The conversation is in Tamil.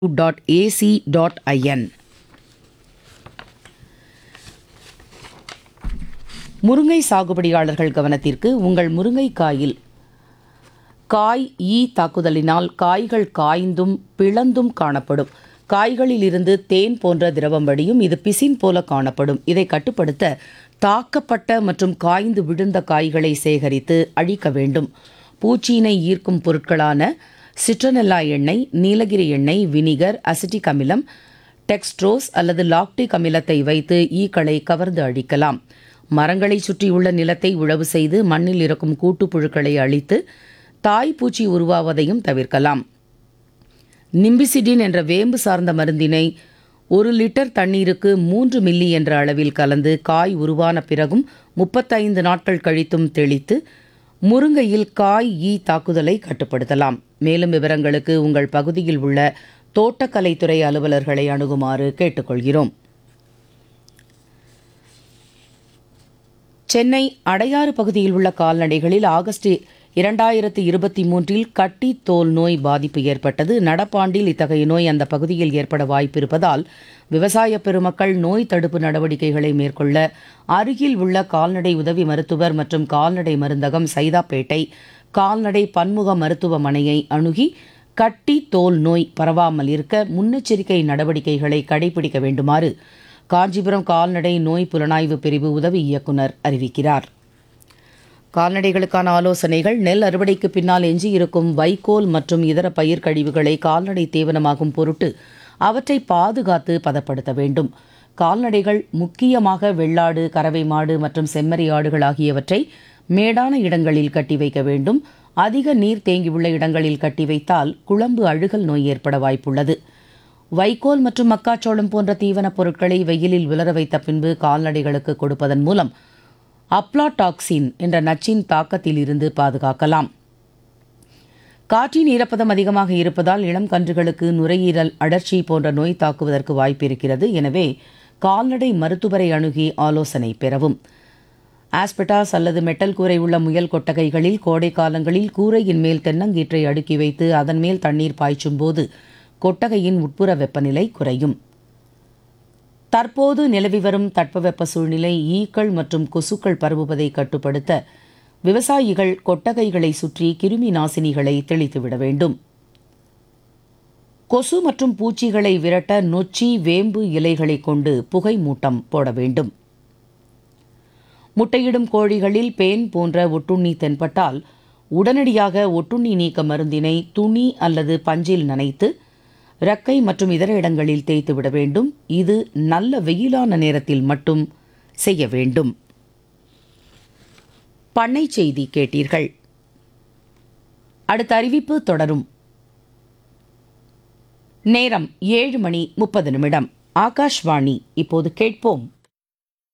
டாட் ஏசி டாட் ஐஎன் முருங்கை சாகுபடியாளர்கள் கவனத்திற்கு உங்கள் முருங்கைக்காயில் காய் ஈ தாக்குதலினால் காய்கள் காய்ந்தும் பிளந்தும் காணப்படும் காய்களில் இருந்து தேன் போன்ற திரவம் வடியும் இது பிசின் போல காணப்படும் இதை கட்டுப்படுத்த தாக்கப்பட்ட மற்றும் காய்ந்து விழுந்த காய்களை சேகரித்து அழிக்க வேண்டும் பூச்சியினை ஈர்க்கும் பொருட்களான சிட்ரனெல்லா எண்ணெய் நீலகிரி எண்ணெய் வினிகர் அசிட்டிக் அமிலம் டெக்ஸ்ட்ரோஸ் அல்லது லாக்டிக் அமிலத்தை வைத்து ஈக்களை கவர்ந்து அழிக்கலாம் மரங்களை சுற்றியுள்ள நிலத்தை உழவு செய்து மண்ணில் இருக்கும் கூட்டுப்புழுக்களை அழித்து தாய் பூச்சி உருவாவதையும் தவிர்க்கலாம் நிம்பிசிடின் என்ற வேம்பு சார்ந்த மருந்தினை ஒரு லிட்டர் தண்ணீருக்கு மூன்று மில்லி என்ற அளவில் கலந்து காய் உருவான பிறகும் முப்பத்தைந்து நாட்கள் கழித்தும் தெளித்து முருங்கையில் காய் ஈ தாக்குதலை கட்டுப்படுத்தலாம் மேலும் விவரங்களுக்கு உங்கள் பகுதியில் உள்ள தோட்டக்கலைத்துறை அலுவலர்களை அணுகுமாறு கேட்டுக்கொள்கிறோம் சென்னை அடையாறு பகுதியில் உள்ள கால்நடைகளில் ஆகஸ்ட் இரண்டாயிரத்து இருபத்தி மூன்றில் கட்டி தோல் நோய் பாதிப்பு ஏற்பட்டது நடப்பாண்டில் இத்தகைய நோய் அந்த பகுதியில் ஏற்பட வாய்ப்பிருப்பதால் விவசாய பெருமக்கள் நோய் தடுப்பு நடவடிக்கைகளை மேற்கொள்ள அருகில் உள்ள கால்நடை உதவி மருத்துவர் மற்றும் கால்நடை மருந்தகம் சைதாப்பேட்டை கால்நடை பன்முக மருத்துவமனையை அணுகி கட்டி தோல் நோய் பரவாமல் இருக்க முன்னெச்சரிக்கை நடவடிக்கைகளை கடைபிடிக்க வேண்டுமாறு காஞ்சிபுரம் கால்நடை நோய் புலனாய்வு பிரிவு உதவி இயக்குனர் அறிவிக்கிறார் கால்நடைகளுக்கான ஆலோசனைகள் நெல் அறுவடைக்கு பின்னால் எஞ்சியிருக்கும் வைக்கோல் மற்றும் இதர பயிர் கழிவுகளை கால்நடை தீவனமாகும் பொருட்டு அவற்றை பாதுகாத்து பதப்படுத்த வேண்டும் கால்நடைகள் முக்கியமாக வெள்ளாடு கறவை மாடு மற்றும் செம்மறி ஆடுகள் ஆகியவற்றை மேடான இடங்களில் கட்டி வைக்க வேண்டும் அதிக நீர் தேங்கியுள்ள இடங்களில் கட்டி வைத்தால் குழம்பு அழுகல் நோய் ஏற்பட வாய்ப்புள்ளது வைக்கோல் மற்றும் மக்காச்சோளம் போன்ற தீவனப் பொருட்களை வெயிலில் உலர வைத்த பின்பு கால்நடைகளுக்கு கொடுப்பதன் மூலம் அப்ளாடாக்சின் என்ற நச்சின் தாக்கத்தில் இருந்து பாதுகாக்கலாம் காற்றின் ஈரப்பதம் அதிகமாக இருப்பதால் இளம் கன்றுகளுக்கு நுரையீரல் அடர்ச்சி போன்ற நோய் தாக்குவதற்கு வாய்ப்பு இருக்கிறது எனவே கால்நடை மருத்துவரை அணுகி ஆலோசனை பெறவும் ஆஸ்பெட்டாஸ் அல்லது மெட்டல் கூரை உள்ள முயல் கொட்டகைகளில் கோடை காலங்களில் கூரையின் மேல் தென்னங்கீற்றை அடுக்கி வைத்து அதன் மேல் தண்ணீர் பாய்ச்சும் போது கொட்டகையின் உட்புற வெப்பநிலை குறையும் தற்போது நிலவி வரும் தட்பவெப்ப சூழ்நிலை ஈக்கள் மற்றும் கொசுக்கள் பரவுவதை கட்டுப்படுத்த விவசாயிகள் கொட்டகைகளை சுற்றி கிருமி நாசினிகளை தெளித்துவிட வேண்டும் கொசு மற்றும் பூச்சிகளை விரட்ட நொச்சி வேம்பு இலைகளை கொண்டு புகை மூட்டம் போட வேண்டும் முட்டையிடும் கோழிகளில் பேன் போன்ற ஒட்டுண்ணி தென்பட்டால் உடனடியாக ஒட்டுண்ணி நீக்க மருந்தினை துணி அல்லது பஞ்சில் நனைத்து ரக்கை மற்றும் இதர இடங்களில் தேய்த்து விட வேண்டும் இது நல்ல வெயிலான நேரத்தில் மட்டும் செய்ய வேண்டும் பண்ணை செய்தி கேட்டீர்கள் அடுத்த அறிவிப்பு தொடரும் நேரம் ஏழு மணி முப்பது நிமிடம் ஆகாஷ்வாணி இப்போது கேட்போம்